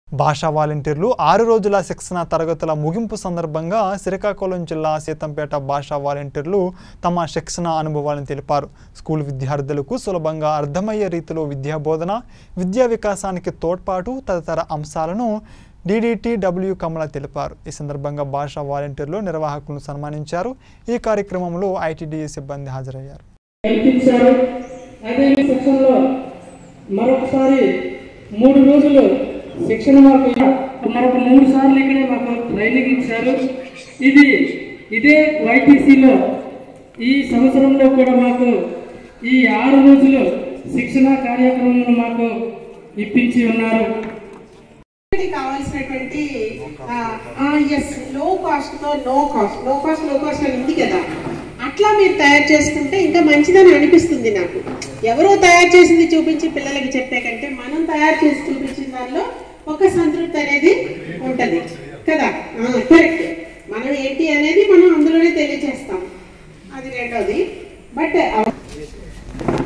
భాషా వాలంటీర్లు ఆరు రోజుల శిక్షణ తరగతుల ముగింపు సందర్భంగా శ్రీకాకుళం జిల్లా సీతంపేట భాషా వాలంటీర్లు తమ శిక్షణ అనుభవాలను తెలిపారు స్కూల్ విద్యార్థులకు సులభంగా అర్థమయ్యే రీతిలో విద్యా బోధన విద్యా వికాసానికి తోడ్పాటు తదితర అంశాలను డీడీటీడబ్ల్యూ కమల తెలిపారు ఈ సందర్భంగా భాషా వాలంటీర్లు నిర్వాహకులను సన్మానించారు ఈ కార్యక్రమంలో ఐటీడీఏ సిబ్బంది హాజరయ్యారు కల్పించారు అదే సెక్షన్లో మరొకసారి మూడు రోజులు శిక్షణ మాకు మరొక మూడు సార్లు ఇక్కడే మాకు ట్రైనింగ్ ఇచ్చారు ఇది ఇదే వైటీసీలో ఈ సంవత్సరంలో కూడా మాకు ఈ ఆరు రోజులు శిక్షణ కార్యక్రమం మాకు ఇప్పించి ఉన్నారు కి కావాల్సినటువంటి ఎస్ లో కాస్ట్ తో no cost low cost low cost అని ఉంది కదా అట్లా మీరు తయారు చేసుకుంటే ఇంకా మంచిదని అనిపిస్తుంది నాకు ఎవరో తయారు చేసింది చూపించి పిల్లలకి చెప్పే కంటే మనం తయారు చేసి చూపించిన దానిలో ఒక సంతృప్తి అనేది ఉంటది కదా కరెక్ట్ మనం ఏంటి అనేది మనం అందులోనే తెలియజేస్తాం అది రెండోది బట్